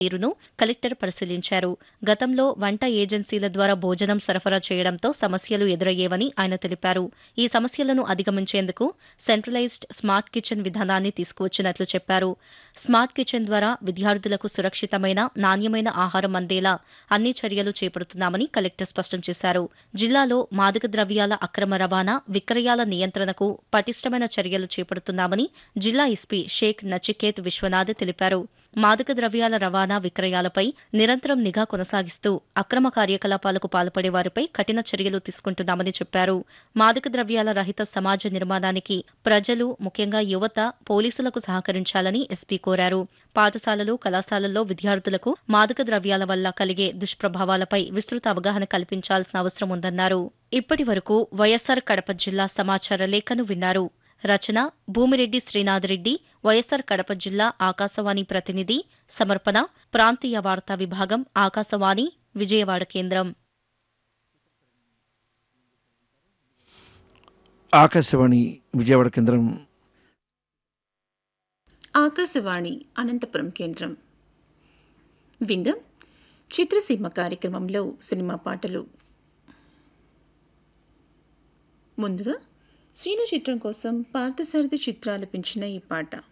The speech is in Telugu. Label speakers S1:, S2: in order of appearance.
S1: తీరును కలెక్టర్ పరిశీలించారు గతంలో వంట ఏజెన్సీల ద్వారా భోజనం సరఫరా చేయడంతో సమస్యలు ఎదురయ్యేవని ఆయన తెలిపారు ఈ సమస్యలను అధిగమించేందుకు సెంట్రలైజ్డ్ స్మార్ట్ కిచెన్ విధానాన్ని తీసుకువచ్చినట్లు చెప్పారు స్మార్ట్ కిచెన్ ద్వారా విద్యార్థులకు సురక్షితమైన నాణ్యమైన ఆహారం అందేలా అన్ని చర్యలు చేపడుతున్నామని కలెక్టర్ స్పష్టం చేశారు జిల్లాలో మాదక ద్రవ్యాల అక్రమ రవాణా విక్రయాల నియంత్రణకు పటిష్టమైన చర్యలు చేపడుతున్నామని జిల్లా ఎస్పీ షేక్ నచికేత్ విశ్వనాథ్ తెలిపారు మాదక ద్రవ్యాల రవాణా విక్రయాలపై నిరంతరం నిఘా కొనసాగిస్తూ అక్రమ కార్యకలాపాలకు పాల్పడే వారిపై కఠిన చర్యలు తీసుకుంటున్నామని చెప్పారు మాదక ద్రవ్యాల రహిత సమాజ నిర్మాణానికి ప్రజలు ముఖ్యంగా యువత పోలీసులకు సహకరించాలని ఎస్పీ కోరారు పాఠశాలలు కళాశాలల్లో విద్యార్థులకు మాదక ద్రవ్యాల వల్ల కలిగే దుష్ప్రభావాలపై విస్తృత అవగాహన కల్పించాల్సిన అవసరం ఉందన్నారు ఇప్పటి వరకు వైఎస్సార్ కడప జిల్లా సమాచార లేఖను విన్నారు రచన భూమిరెడ్డి శ్రీనాథ్ రెడ్డి వైఎస్సార్ కడప జిల్లా ఆకాశవాణి ప్రతినిధి సమర్పణ ప్రాంతీయ వార్తా విభాగం ఆకాశవాణి విజయవాడ కేంద్రం
S2: ఆకాశవాణి విజయవాడ కేంద్రం
S3: ఆకాశవాణి అనంతపురం కేంద్రం విందం చిత్రసీమ కార్యక్రమంలో సినిమా పాటలు ముందుగా శ్రీను చిత్రం కోసం పార్థసారథి చిత్రాలపించిన ఈ పాట